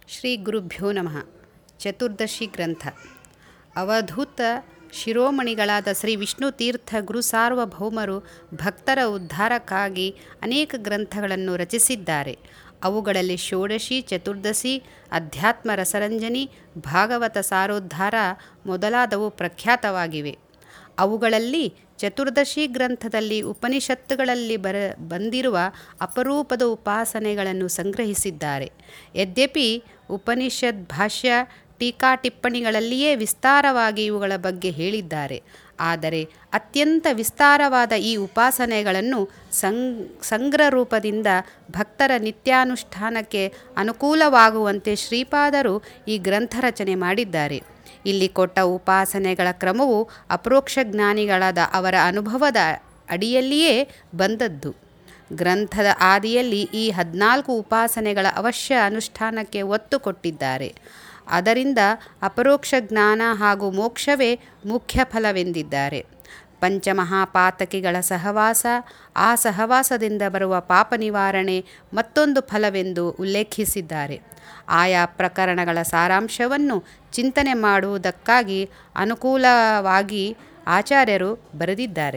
ಶ್ರೀ ಗುರುಭ್ಯೋ ನಮಃ ಚತುರ್ದಶಿ ಗ್ರಂಥ ಅವಧೂತ ಶಿರೋಮಣಿಗಳಾದ ಶ್ರೀ ವಿಷ್ಣು ತೀರ್ಥ ಗುರು ಸಾರ್ವಭೌಮರು ಭಕ್ತರ ಉದ್ಧಾರಕ್ಕಾಗಿ ಅನೇಕ ಗ್ರಂಥಗಳನ್ನು ರಚಿಸಿದ್ದಾರೆ ಅವುಗಳಲ್ಲಿ ಷೋಡಶಿ ಚತುರ್ದಶಿ ಅಧ್ಯಾತ್ಮ ರಸರಂಜನಿ ಭಾಗವತ ಸಾರೋದ್ಧಾರ ಮೊದಲಾದವು ಪ್ರಖ್ಯಾತವಾಗಿವೆ ಅವುಗಳಲ್ಲಿ ಚತುರ್ದಶಿ ಗ್ರಂಥದಲ್ಲಿ ಉಪನಿಷತ್ತುಗಳಲ್ಲಿ ಬರ ಬಂದಿರುವ ಅಪರೂಪದ ಉಪಾಸನೆಗಳನ್ನು ಸಂಗ್ರಹಿಸಿದ್ದಾರೆ ಯದ್ಯಪಿ ಉಪನಿಷತ್ ಭಾಷ್ಯ ಟೀಕಾ ಟಿಪ್ಪಣಿಗಳಲ್ಲಿಯೇ ವಿಸ್ತಾರವಾಗಿ ಇವುಗಳ ಬಗ್ಗೆ ಹೇಳಿದ್ದಾರೆ ಆದರೆ ಅತ್ಯಂತ ವಿಸ್ತಾರವಾದ ಈ ಉಪಾಸನೆಗಳನ್ನು ಸಂಗ್ ಸಂಗ್ರಹ ರೂಪದಿಂದ ಭಕ್ತರ ನಿತ್ಯಾನುಷ್ಠಾನಕ್ಕೆ ಅನುಕೂಲವಾಗುವಂತೆ ಶ್ರೀಪಾದರು ಈ ಗ್ರಂಥ ರಚನೆ ಮಾಡಿದ್ದಾರೆ ಇಲ್ಲಿ ಕೊಟ್ಟ ಉಪಾಸನೆಗಳ ಕ್ರಮವು ಅಪರೋಕ್ಷ ಜ್ಞಾನಿಗಳಾದ ಅವರ ಅನುಭವದ ಅಡಿಯಲ್ಲಿಯೇ ಬಂದದ್ದು ಗ್ರಂಥದ ಆದಿಯಲ್ಲಿ ಈ ಹದಿನಾಲ್ಕು ಉಪಾಸನೆಗಳ ಅವಶ್ಯ ಅನುಷ್ಠಾನಕ್ಕೆ ಒತ್ತು ಕೊಟ್ಟಿದ್ದಾರೆ ಅದರಿಂದ ಅಪರೋಕ್ಷ ಜ್ಞಾನ ಹಾಗೂ ಮೋಕ್ಷವೇ ಮುಖ್ಯ ಫಲವೆಂದಿದ್ದಾರೆ ಪಂಚಮಹಾಪಾತಕಿಗಳ ಸಹವಾಸ ಆ ಸಹವಾಸದಿಂದ ಬರುವ ಪಾಪ ನಿವಾರಣೆ ಮತ್ತೊಂದು ಫಲವೆಂದು ಉಲ್ಲೇಖಿಸಿದ್ದಾರೆ ಆಯಾ ಪ್ರಕರಣಗಳ ಸಾರಾಂಶವನ್ನು ಚಿಂತನೆ ಮಾಡುವುದಕ್ಕಾಗಿ ಅನುಕೂಲವಾಗಿ ಆಚಾರ್ಯರು ಬರೆದಿದ್ದಾರೆ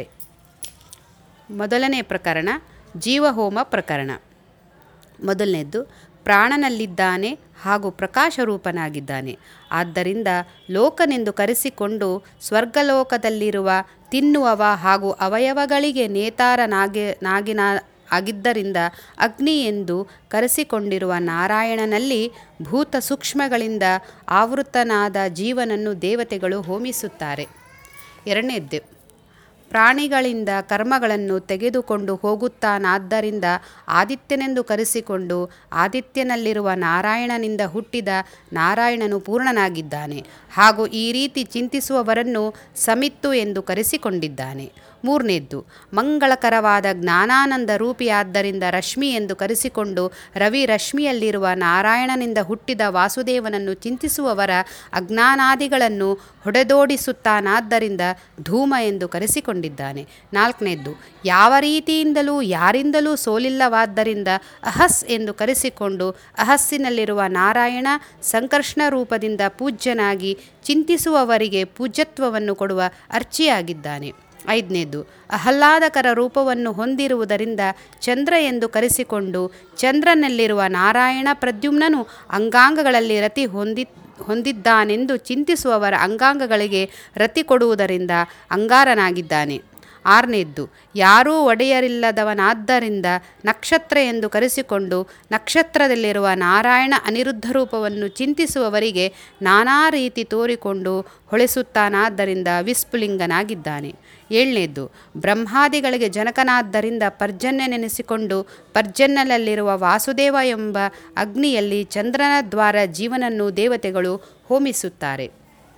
ಮೊದಲನೇ ಪ್ರಕರಣ ಜೀವಹೋಮ ಪ್ರಕರಣ ಮೊದಲನೇದ್ದು ಪ್ರಾಣನಲ್ಲಿದ್ದಾನೆ ಹಾಗೂ ಪ್ರಕಾಶರೂಪನಾಗಿದ್ದಾನೆ ಆದ್ದರಿಂದ ಲೋಕನೆಂದು ಕರೆಸಿಕೊಂಡು ಸ್ವರ್ಗಲೋಕದಲ್ಲಿರುವ ತಿನ್ನುವವ ಹಾಗೂ ಅವಯವಗಳಿಗೆ ನೇತಾರನಾಗಿ ನಾಗಿನ ಆಗಿದ್ದರಿಂದ ಅಗ್ನಿ ಎಂದು ಕರೆಸಿಕೊಂಡಿರುವ ನಾರಾಯಣನಲ್ಲಿ ಭೂತ ಸೂಕ್ಷ್ಮಗಳಿಂದ ಆವೃತನಾದ ಜೀವನನ್ನು ದೇವತೆಗಳು ಹೋಮಿಸುತ್ತಾರೆ ಎರಡನೇದ್ದು ಪ್ರಾಣಿಗಳಿಂದ ಕರ್ಮಗಳನ್ನು ತೆಗೆದುಕೊಂಡು ಹೋಗುತ್ತಾನಾದ್ದರಿಂದ ಆದಿತ್ಯನೆಂದು ಕರೆಸಿಕೊಂಡು ಆದಿತ್ಯನಲ್ಲಿರುವ ನಾರಾಯಣನಿಂದ ಹುಟ್ಟಿದ ನಾರಾಯಣನು ಪೂರ್ಣನಾಗಿದ್ದಾನೆ ಹಾಗೂ ಈ ರೀತಿ ಚಿಂತಿಸುವವರನ್ನು ಸಮಿತ್ತು ಎಂದು ಕರೆಸಿಕೊಂಡಿದ್ದಾನೆ ಮೂರನೇದ್ದು ಮಂಗಳಕರವಾದ ಜ್ಞಾನಾನಂದ ರೂಪಿಯಾದ್ದರಿಂದ ರಶ್ಮಿ ಎಂದು ಕರೆಸಿಕೊಂಡು ರವಿ ರಶ್ಮಿಯಲ್ಲಿರುವ ನಾರಾಯಣನಿಂದ ಹುಟ್ಟಿದ ವಾಸುದೇವನನ್ನು ಚಿಂತಿಸುವವರ ಅಜ್ಞಾನಾದಿಗಳನ್ನು ಹೊಡೆದೋಡಿಸುತ್ತಾನಾದ್ದರಿಂದ ಧೂಮ ಎಂದು ಕರೆಸಿಕೊಂಡಿದ್ದಾನೆ ನಾಲ್ಕನೇದ್ದು ಯಾವ ರೀತಿಯಿಂದಲೂ ಯಾರಿಂದಲೂ ಸೋಲಿಲ್ಲವಾದ್ದರಿಂದ ಅಹಸ್ ಎಂದು ಕರೆಸಿಕೊಂಡು ಅಹಸ್ಸಿನಲ್ಲಿರುವ ನಾರಾಯಣ ಸಂಕರ್ಷಣ ರೂಪದಿಂದ ಪೂಜ್ಯನಾಗಿ ಚಿಂತಿಸುವವರಿಗೆ ಪೂಜ್ಯತ್ವವನ್ನು ಕೊಡುವ ಅರ್ಚಿಯಾಗಿದ್ದಾನೆ ಐದನೇದು ಆಹ್ಲಾದಕರ ರೂಪವನ್ನು ಹೊಂದಿರುವುದರಿಂದ ಚಂದ್ರ ಎಂದು ಕರೆಸಿಕೊಂಡು ಚಂದ್ರನಲ್ಲಿರುವ ನಾರಾಯಣ ಪ್ರದ್ಯುಮ್ನನು ಅಂಗಾಂಗಗಳಲ್ಲಿ ರತಿ ಹೊಂದಿ ಹೊಂದಿದ್ದಾನೆಂದು ಚಿಂತಿಸುವವರ ಅಂಗಾಂಗಗಳಿಗೆ ರತಿ ಕೊಡುವುದರಿಂದ ಅಂಗಾರನಾಗಿದ್ದಾನೆ ಆರನೇದ್ದು ಯಾರೂ ಒಡೆಯರಿಲ್ಲದವನಾದ್ದರಿಂದ ನಕ್ಷತ್ರ ಎಂದು ಕರೆಸಿಕೊಂಡು ನಕ್ಷತ್ರದಲ್ಲಿರುವ ನಾರಾಯಣ ಅನಿರುದ್ಧ ರೂಪವನ್ನು ಚಿಂತಿಸುವವರಿಗೆ ನಾನಾ ರೀತಿ ತೋರಿಕೊಂಡು ಹೊಳೆಸುತ್ತಾನಾದ್ದರಿಂದ ವಿಸ್ಫುಲಿಂಗನಾಗಿದ್ದಾನೆ ಏಳನೇದ್ದು ಬ್ರಹ್ಮಾದಿಗಳಿಗೆ ಜನಕನಾದ್ದರಿಂದ ಪರ್ಜನ್ಯ ನೆನೆಸಿಕೊಂಡು ಪರ್ಜನ್ಯನಲ್ಲಿರುವ ವಾಸುದೇವ ಎಂಬ ಅಗ್ನಿಯಲ್ಲಿ ಚಂದ್ರನ ದ್ವಾರ ಜೀವನನ್ನು ದೇವತೆಗಳು ಹೋಮಿಸುತ್ತಾರೆ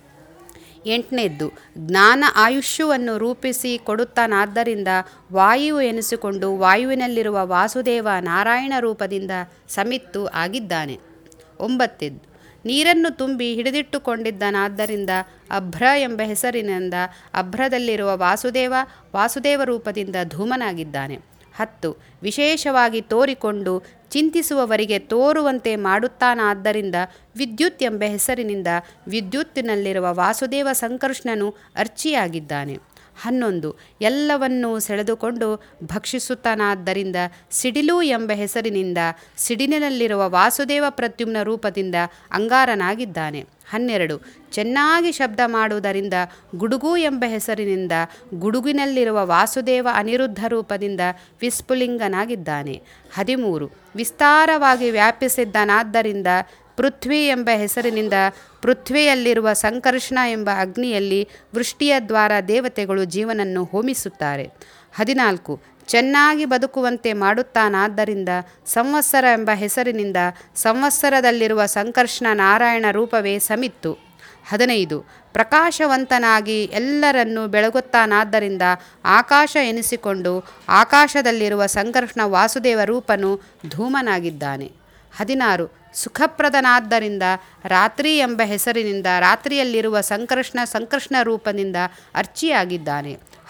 ಎಂಟನೇದ್ದು ಜ್ಞಾನ ಆಯುಷ್ಯವನ್ನು ರೂಪಿಸಿ ಕೊಡುತ್ತಾನಾದ್ದರಿಂದ ವಾಯು ಎನಿಸಿಕೊಂಡು ವಾಯುವಿನಲ್ಲಿರುವ ವಾಸುದೇವ ನಾರಾಯಣ ರೂಪದಿಂದ ಸಮಿತ್ತು ಆಗಿದ್ದಾನೆ ಒಂಬತ್ತೆದ್ದು ನೀರನ್ನು ತುಂಬಿ ಹಿಡಿದಿಟ್ಟುಕೊಂಡಿದ್ದನಾದ್ದರಿಂದ ಅಭ್ರ ಎಂಬ ಹೆಸರಿನಿಂದ ಅಭ್ರದಲ್ಲಿರುವ ವಾಸುದೇವ ವಾಸುದೇವ ರೂಪದಿಂದ ಧೂಮನಾಗಿದ್ದಾನೆ ಹತ್ತು ವಿಶೇಷವಾಗಿ ತೋರಿಕೊಂಡು ಚಿಂತಿಸುವವರಿಗೆ ತೋರುವಂತೆ ಮಾಡುತ್ತಾನಾದ್ದರಿಂದ ವಿದ್ಯುತ್ ಎಂಬ ಹೆಸರಿನಿಂದ ವಿದ್ಯುತ್ತಿನಲ್ಲಿರುವ ವಾಸುದೇವ ಸಂಕರ್ಷಣನು ಅರ್ಚಿಯಾಗಿದ್ದಾನೆ ಹನ್ನೊಂದು ಎಲ್ಲವನ್ನೂ ಸೆಳೆದುಕೊಂಡು ಭಕ್ಷಿಸುತ್ತಾನಾದ್ದರಿಂದ ಸಿಡಿಲು ಎಂಬ ಹೆಸರಿನಿಂದ ಸಿಡಿಲಿನಲ್ಲಿರುವ ವಾಸುದೇವ ಪ್ರತ್ಯುಮ್ನ ರೂಪದಿಂದ ಅಂಗಾರನಾಗಿದ್ದಾನೆ ಹನ್ನೆರಡು ಚೆನ್ನಾಗಿ ಶಬ್ದ ಮಾಡುವುದರಿಂದ ಗುಡುಗು ಎಂಬ ಹೆಸರಿನಿಂದ ಗುಡುಗಿನಲ್ಲಿರುವ ವಾಸುದೇವ ಅನಿರುದ್ಧ ರೂಪದಿಂದ ವಿಸ್ಫುಲಿಂಗನಾಗಿದ್ದಾನೆ ಹದಿಮೂರು ವಿಸ್ತಾರವಾಗಿ ವ್ಯಾಪಿಸಿದ್ದನಾದ್ದರಿಂದ ಪೃಥ್ವಿ ಎಂಬ ಹೆಸರಿನಿಂದ ಪೃಥ್ವಿಯಲ್ಲಿರುವ ಸಂಕರ್ಷಣ ಎಂಬ ಅಗ್ನಿಯಲ್ಲಿ ವೃಷ್ಟಿಯ ದ್ವಾರ ದೇವತೆಗಳು ಜೀವನನ್ನು ಹೋಮಿಸುತ್ತಾರೆ ಹದಿನಾಲ್ಕು ಚೆನ್ನಾಗಿ ಬದುಕುವಂತೆ ಮಾಡುತ್ತಾನಾದ್ದರಿಂದ ಸಂವತ್ಸರ ಎಂಬ ಹೆಸರಿನಿಂದ ಸಂವತ್ಸರದಲ್ಲಿರುವ ಸಂಕರ್ಷಣ ನಾರಾಯಣ ರೂಪವೇ ಸಮಿತ್ತು ಹದಿನೈದು ಪ್ರಕಾಶವಂತನಾಗಿ ಎಲ್ಲರನ್ನೂ ಬೆಳಗುತ್ತಾನಾದ್ದರಿಂದ ಆಕಾಶ ಎನಿಸಿಕೊಂಡು ಆಕಾಶದಲ್ಲಿರುವ ಸಂಕರ್ಷಣ ವಾಸುದೇವ ರೂಪನು ಧೂಮನಾಗಿದ್ದಾನೆ ಹದಿನಾರು ಸುಖಪ್ರದನಾದ್ದರಿಂದ ರಾತ್ರಿ ಎಂಬ ಹೆಸರಿನಿಂದ ರಾತ್ರಿಯಲ್ಲಿರುವ ಸಂಕರ್ಷಣ ಸಂಕರ್ಷಣ ರೂಪದಿಂದ ಅರ್ಚಿಯಾಗಿದ್ದಾನೆ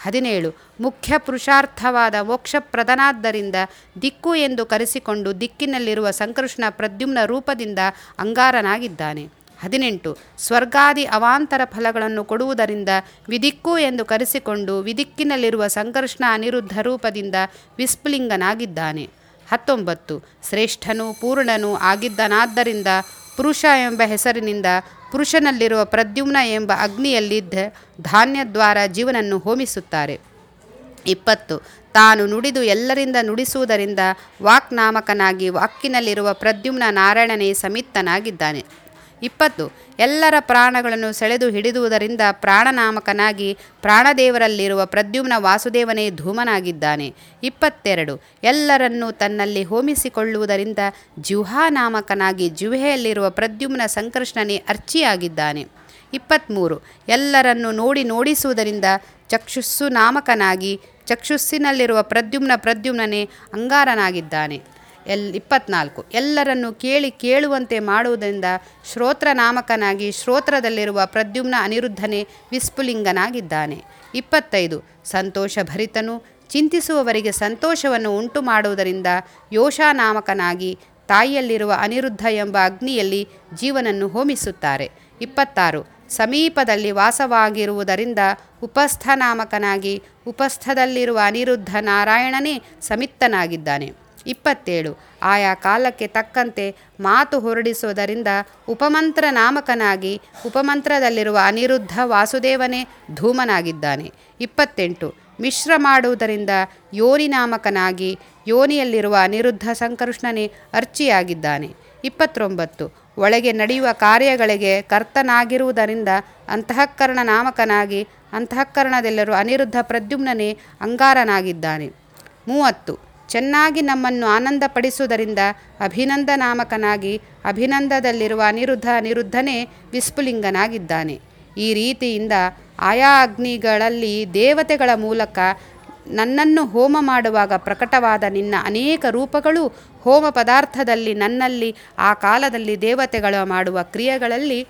ಹದಿನೇಳು ಮುಖ್ಯ ಪುರುಷಾರ್ಥವಾದ ಮೋಕ್ಷಪ್ರದನಾದ್ದರಿಂದ ದಿಕ್ಕು ಎಂದು ಕರೆಸಿಕೊಂಡು ದಿಕ್ಕಿನಲ್ಲಿರುವ ಸಂಕೃಷ್ಣ ಪ್ರದ್ಯುಮ್ನ ರೂಪದಿಂದ ಅಂಗಾರನಾಗಿದ್ದಾನೆ ಹದಿನೆಂಟು ಸ್ವರ್ಗಾದಿ ಅವಾಂತರ ಫಲಗಳನ್ನು ಕೊಡುವುದರಿಂದ ವಿದಿಕ್ಕು ಎಂದು ಕರೆಸಿಕೊಂಡು ವಿದಿಕ್ಕಿನಲ್ಲಿರುವ ಸಂಕರ್ಷಣ ಅನಿರುದ್ಧ ರೂಪದಿಂದ ವಿಸ್ಫುಲಿಂಗನಾಗಿದ್ದಾನೆ ಹತ್ತೊಂಬತ್ತು ಶ್ರೇಷ್ಠನೂ ಪೂರ್ಣನೂ ಆಗಿದ್ದನಾದ್ದರಿಂದ ಪುರುಷ ಎಂಬ ಹೆಸರಿನಿಂದ ಪುರುಷನಲ್ಲಿರುವ ಪ್ರದ್ಯುಮ್ನ ಎಂಬ ಅಗ್ನಿಯಲ್ಲಿದ್ದ ಧಾನ್ಯದ್ವಾರ ಜೀವನನ್ನು ಹೋಮಿಸುತ್ತಾರೆ ಇಪ್ಪತ್ತು ತಾನು ನುಡಿದು ಎಲ್ಲರಿಂದ ನುಡಿಸುವುದರಿಂದ ವಾಕ್ನಾಮಕನಾಗಿ ವಾಕ್ಕಿನಲ್ಲಿರುವ ಪ್ರದ್ಯುಮ್ನ ನಾರಾಯಣನೇ ಸಮಿತ್ತನಾಗಿದ್ದಾನೆ ಇಪ್ಪತ್ತು ಎಲ್ಲರ ಪ್ರಾಣಗಳನ್ನು ಸೆಳೆದು ಹಿಡಿದುವುದರಿಂದ ಪ್ರಾಣನಾಮಕನಾಗಿ ಪ್ರಾಣದೇವರಲ್ಲಿರುವ ಪ್ರದ್ಯುಮ್ನ ವಾಸುದೇವನೇ ಧೂಮನಾಗಿದ್ದಾನೆ ಇಪ್ಪತ್ತೆರಡು ಎಲ್ಲರನ್ನೂ ತನ್ನಲ್ಲಿ ಹೋಮಿಸಿಕೊಳ್ಳುವುದರಿಂದ ಜಿಹ್ವಾನಾಮಕನಾಗಿ ಜಿಹ್ವೆಯಲ್ಲಿರುವ ಪ್ರದ್ಯುಮ್ನ ಸಂಕೃಷ್ಣನೇ ಅರ್ಚಿಯಾಗಿದ್ದಾನೆ ಇಪ್ಪತ್ತ್ಮೂರು ಎಲ್ಲರನ್ನು ನೋಡಿ ನೋಡಿಸುವುದರಿಂದ ಚಕ್ಷುಸ್ಸು ನಾಮಕನಾಗಿ ಚಕ್ಷುಸ್ಸಿನಲ್ಲಿರುವ ಪ್ರದ್ಯುಮ್ನ ಪ್ರದ್ಯುಮ್ನನೇ ಅಂಗಾರನಾಗಿದ್ದಾನೆ ಎಲ್ ಇಪ್ಪತ್ನಾಲ್ಕು ಎಲ್ಲರನ್ನು ಕೇಳಿ ಕೇಳುವಂತೆ ಮಾಡುವುದರಿಂದ ಶ್ರೋತ್ರ ನಾಮಕನಾಗಿ ಶ್ರೋತ್ರದಲ್ಲಿರುವ ಪ್ರದ್ಯುಮ್ನ ಅನಿರುದ್ಧನೇ ವಿಸ್ಫುಲಿಂಗನಾಗಿದ್ದಾನೆ ಇಪ್ಪತ್ತೈದು ಸಂತೋಷಭರಿತನು ಚಿಂತಿಸುವವರಿಗೆ ಸಂತೋಷವನ್ನು ಉಂಟು ಮಾಡುವುದರಿಂದ ಯೋಷಾನಾಮಕನಾಗಿ ತಾಯಿಯಲ್ಲಿರುವ ಅನಿರುದ್ಧ ಎಂಬ ಅಗ್ನಿಯಲ್ಲಿ ಜೀವನನ್ನು ಹೋಮಿಸುತ್ತಾರೆ ಇಪ್ಪತ್ತಾರು ಸಮೀಪದಲ್ಲಿ ವಾಸವಾಗಿರುವುದರಿಂದ ಉಪಸ್ಥನಾಮಕನಾಗಿ ಉಪಸ್ಥದಲ್ಲಿರುವ ಅನಿರುದ್ಧ ನಾರಾಯಣನೇ ಸಮಿತ್ತನಾಗಿದ್ದಾನೆ ಇಪ್ಪತ್ತೇಳು ಆಯಾ ಕಾಲಕ್ಕೆ ತಕ್ಕಂತೆ ಮಾತು ಹೊರಡಿಸುವುದರಿಂದ ಉಪಮಂತ್ರ ನಾಮಕನಾಗಿ ಉಪಮಂತ್ರದಲ್ಲಿರುವ ಅನಿರುದ್ಧ ವಾಸುದೇವನೇ ಧೂಮನಾಗಿದ್ದಾನೆ ಇಪ್ಪತ್ತೆಂಟು ಮಿಶ್ರ ಮಾಡುವುದರಿಂದ ಯೋನಿ ನಾಮಕನಾಗಿ ಯೋನಿಯಲ್ಲಿರುವ ಅನಿರುದ್ಧ ಸಂಕೃಷ್ಣನೇ ಅರ್ಚಿಯಾಗಿದ್ದಾನೆ ಇಪ್ಪತ್ತೊಂಬತ್ತು ಒಳಗೆ ನಡೆಯುವ ಕಾರ್ಯಗಳಿಗೆ ಕರ್ತನಾಗಿರುವುದರಿಂದ ಅಂತಃಕರಣ ನಾಮಕನಾಗಿ ಅಂತಃಕರಣದಲ್ಲಿರುವ ಅನಿರುದ್ಧ ಪ್ರದ್ಯುಮ್ನನೇ ಅಂಗಾರನಾಗಿದ್ದಾನೆ ಮೂವತ್ತು ಚೆನ್ನಾಗಿ ನಮ್ಮನ್ನು ಆನಂದಪಡಿಸುವುದರಿಂದ ಅಭಿನಂದ ನಾಮಕನಾಗಿ ಅಭಿನಂದದಲ್ಲಿರುವ ಅನಿರುದ್ಧ ಅನಿರುದ್ಧನೇ ವಿಸ್ಫುಲಿಂಗನಾಗಿದ್ದಾನೆ ಈ ರೀತಿಯಿಂದ ಆಯಾ ಅಗ್ನಿಗಳಲ್ಲಿ ದೇವತೆಗಳ ಮೂಲಕ ನನ್ನನ್ನು ಹೋಮ ಮಾಡುವಾಗ ಪ್ರಕಟವಾದ ನಿನ್ನ ಅನೇಕ ರೂಪಗಳು ಹೋಮ ಪದಾರ್ಥದಲ್ಲಿ ನನ್ನಲ್ಲಿ ಆ ಕಾಲದಲ್ಲಿ ದೇವತೆಗಳು ಮಾಡುವ ಕ್ರಿಯೆಗಳಲ್ಲಿ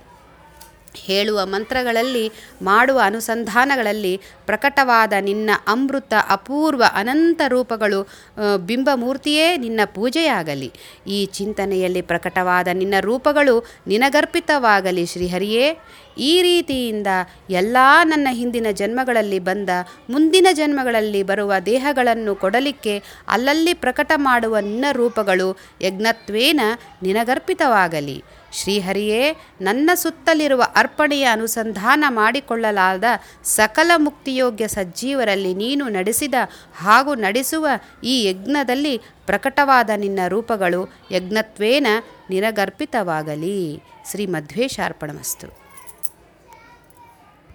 ಹೇಳುವ ಮಂತ್ರಗಳಲ್ಲಿ ಮಾಡುವ ಅನುಸಂಧಾನಗಳಲ್ಲಿ ಪ್ರಕಟವಾದ ನಿನ್ನ ಅಮೃತ ಅಪೂರ್ವ ಅನಂತ ರೂಪಗಳು ಬಿಂಬಮೂರ್ತಿಯೇ ನಿನ್ನ ಪೂಜೆಯಾಗಲಿ ಈ ಚಿಂತನೆಯಲ್ಲಿ ಪ್ರಕಟವಾದ ನಿನ್ನ ರೂಪಗಳು ನಿನಗರ್ಪಿತವಾಗಲಿ ಶ್ರೀಹರಿಯೇ ಈ ರೀತಿಯಿಂದ ಎಲ್ಲ ನನ್ನ ಹಿಂದಿನ ಜನ್ಮಗಳಲ್ಲಿ ಬಂದ ಮುಂದಿನ ಜನ್ಮಗಳಲ್ಲಿ ಬರುವ ದೇಹಗಳನ್ನು ಕೊಡಲಿಕ್ಕೆ ಅಲ್ಲಲ್ಲಿ ಪ್ರಕಟ ಮಾಡುವ ನಿನ್ನ ರೂಪಗಳು ಯಜ್ಞತ್ವೇನ ನಿನಗರ್ಪಿತವಾಗಲಿ ಶ್ರೀಹರಿಯೇ ನನ್ನ ಸುತ್ತಲಿರುವ ಅರ್ಪಣೆಯ ಅನುಸಂಧಾನ ಮಾಡಿಕೊಳ್ಳಲಾದ ಸಕಲ ಮುಕ್ತಿಯೋಗ್ಯ ಸಜ್ಜೀವರಲ್ಲಿ ನೀನು ನಡೆಸಿದ ಹಾಗೂ ನಡೆಸುವ ಈ ಯಜ್ಞದಲ್ಲಿ ಪ್ರಕಟವಾದ ನಿನ್ನ ರೂಪಗಳು ಯಜ್ಞತ್ವೇನ ನಿನಗರ್ಪಿತವಾಗಲಿ ಶ್ರೀ ಮಧ್ವೇಶಾರ್ಪಣಮಸ್ತು